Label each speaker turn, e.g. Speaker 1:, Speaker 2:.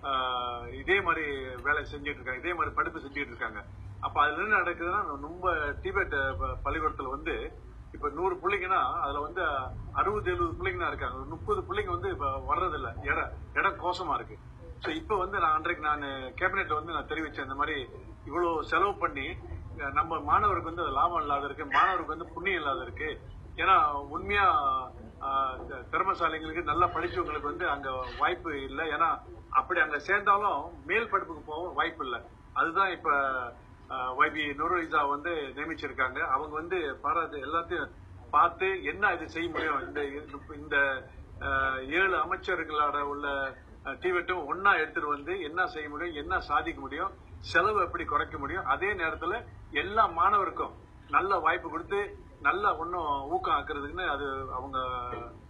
Speaker 1: ஆஹ், இதே மாதிரி வேலை செஞ்சுட்டு இருக்காங்க இதே மாதிரி படிப்பு செஞ்சுட்டு இருக்காங்க அப்ப அதுல என்ன நடக்குதுன்னா ரொம்ப டிபெட் ப- பள்ளிக்கூடத்துல வந்து இப்ப நூறு பிள்ளைங்கன்னா அதுல வந்து அறுபது எழுபது பிள்ளைங்க தான் இருக்காங்க ஒரு முப்பது பிள்ளைங்க வந்து இப்ப வர்றதில்ல இடம் இடம் கோசமா இருக்கு சோ இப்ப வந்து நான் அன்றைக்கு நான் கேபினெட்ல வந்து நான் தெரிவிச்சேன் இந்த மாதிரி இவ்வளவு செலவு பண்ணி அஹ், நம்ம மாணவருக்கு வந்து அது லாபம் இல்லாத இருக்கு மாணவருக்கு வந்து புண்ணியம் இல்லாத இருக்கு ஏன்னா உண்மையா ஆஹ், இந்த திறமசாலிங்களுக்கு நல்லா படிச்சவங்களுக்கு வந்து அங்க வாய்ப்பு இல்லை ஏன்னா அப்படி அங்க சேர்ந்தாலும் மேல் படிப்புக்கு போக வாய்ப்பு இல்லை அதுதான் இப்ப வைபி நூருலிசா வந்து நியமிச்சிருக்காங்க அவங்க வந்து பாராட்டு எல்லாத்தையும் பார்த்து என்ன இது செய்ய முடியும் இந்த இந்த ஆஹ், ஏழு அமைச்சர்களோட உள்ள டிவெட்டும் ஒன்னா எடுத்துட்டு வந்து என்ன செய்ய முடியும் என்ன சாதிக்க முடியும் செலவு எப்படி குறைக்க முடியும் அதே நேரத்துல எல்லா மாணவருக்கும் நல்ல வாய்ப்பு கொடுத்து நல்ல ஒன்னும் ஊக்கம் ஆக்குறதுக்குன்னு அது அவங்க